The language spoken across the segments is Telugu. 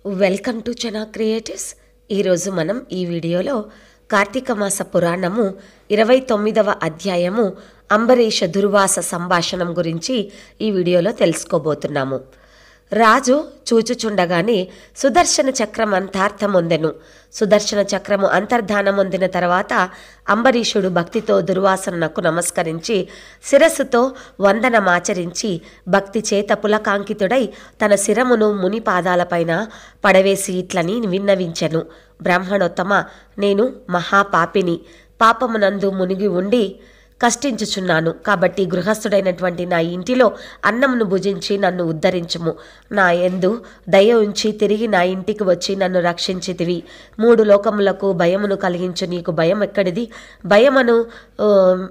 వెల్కమ్ టు చనా క్రియేటివ్స్ ఈరోజు మనం ఈ వీడియోలో కార్తీక మాస పురాణము ఇరవై తొమ్మిదవ అధ్యాయము అంబరీష దుర్వాస సంభాషణం గురించి ఈ వీడియోలో తెలుసుకోబోతున్నాము రాజు చూచుచుండగానే సుదర్శన చక్రం అంతార్థమొందెను సుదర్శన చక్రము అంతర్ధానమొందిన తర్వాత అంబరీషుడు భక్తితో దుర్వాసనకు నమస్కరించి శిరస్సుతో వందనమాచరించి భక్తి చేత పులకాంకితుడై తన శిరమును ముని పాదాలపైన పడవేసి ఇట్లని విన్నవించెను బ్రాహ్మణోత్తమ నేను మహాపాపిని పాపమునందు మునిగి ఉండి కష్టించుచున్నాను కాబట్టి గృహస్థుడైనటువంటి నా ఇంటిలో అన్నమును భుజించి నన్ను ఉద్ధరించుము నా ఎందు దయ ఉంచి తిరిగి నా ఇంటికి వచ్చి నన్ను రక్షించితివి మూడు లోకములకు భయమును కలిగించు నీకు భయం ఎక్కడిది భయమను ఆ,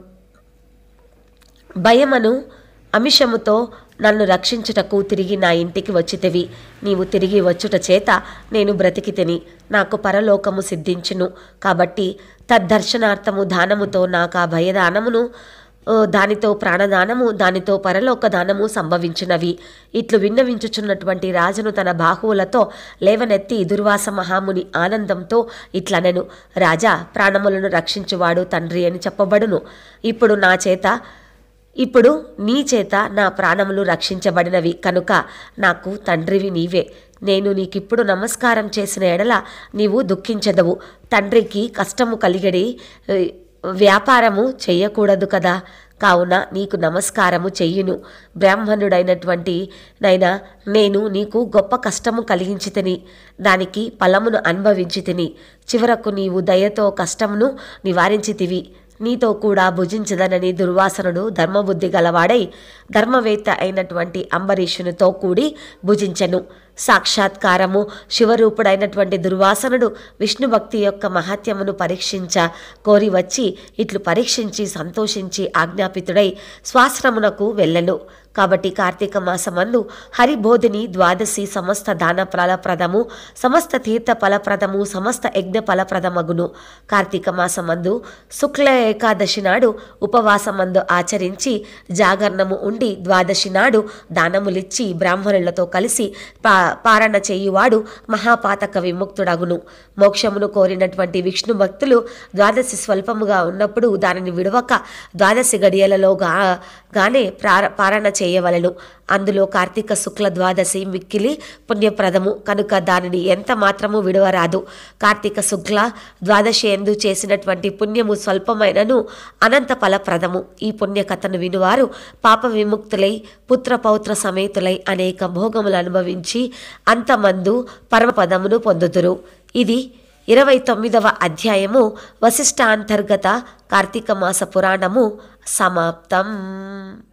భయమను అమిషముతో నన్ను రక్షించుటకు తిరిగి నా ఇంటికి వచ్చితివి నీవు తిరిగి వచ్చుట చేత నేను బ్రతికి తిని నాకు పరలోకము సిద్ధించును కాబట్టి తద్దర్శనార్థము దానముతో నాకు ఆ భయదానమును ఆ, దానితో ప్రాణదానము దానితో పరలోక దానము సంభవించినవి ఇట్లు విన్నవించుచున్నటువంటి రాజును తన బాహువులతో లేవనెత్తి దుర్వాస మహాముని ఆనందంతో ఇట్లనెను రాజా ప్రాణములను రక్షించువాడు తండ్రి అని చెప్పబడును ఇప్పుడు నా చేత ఇప్పుడు నీ చేత నా ప్రాణములు రక్షించబడినవి కనుక నాకు తండ్రివి నీవే నేను నీకిప్పుడు నమస్కారం చేసిన ఎడల నీవు దుఃఖించదవు తండ్రికి కష్టము కలిగడి ఏ, వ్యాపారము చెయ్యకూడదు కదా కావున నీకు నమస్కారము చెయ్యును బ్రాహ్మణుడైనటువంటి నైనా నేను నీకు గొప్ప కష్టము కలిగించి తిని దానికి ఫలమును అనుభవించి తిని చివరకు నీవు దయతో కష్టమును నివారించితివి నీతో కూడా భుజించదనని దుర్వాసనుడు ధర్మబుద్ధి గలవాడై ధర్మవేత్త అయినటువంటి అంబరీషునితో కూడి భుజించెను సాక్షాత్కారము శివరూపుడైనటువంటి దుర్వాసనుడు విష్ణు భక్తి యొక్క మహత్యమును పరీక్షించ కోరి వచ్చి ఇట్లు పరీక్షించి సంతోషించి ఆజ్ఞాపితుడై స్వాశ్రమునకు వెళ్ళెను కాబట్టి కార్తీక మాసమందు హరిబోధిని ద్వాదశి సమస్త దాన ఫలప్రదము సమస్త తీర్థ ఫలప్రదము సమస్త యజ్ఞ ఫలప్రదమగును కార్తీక మాసమందు శుక్ల ఏకాదశి నాడు ఉపవాసమందు ఆచరించి జాగరణము ఉండి ద్వాదశి నాడు దానములిచ్చి బ్రాహ్మణులతో కలిసి పా పారణ చేయువాడు మహాపాతక విముక్తుడగును మోక్షమును కోరినటువంటి విష్ణు భక్తులు ద్వాదశి స్వల్పముగా ఉన్నప్పుడు దానిని విడవక ద్వాదశి గడియలలో గా గానే ప్రార పారణ చేయవలెను అందులో కార్తీక శుక్ల ద్వాదశి మిక్కిలి పుణ్యప్రదము కనుక దానిని ఎంత మాత్రము విడవరాదు కార్తీక శుక్ల ద్వాదశి ఎందు చేసినటువంటి పుణ్యము స్వల్పమైనను అనంత ఫలప్రదము ఈ పుణ్యకథను వినువారు పాప విముక్తులై పుత్ర పౌత్ర సమేతులై అనేక భోగములు అనుభవించి అంతమందు పరమపదమును పొందుదురు ఇది ఇరవై తొమ్మిదవ అధ్యాయము వశిష్ఠాంతర్గత కార్తీక మాస పురాణము సమాప్తం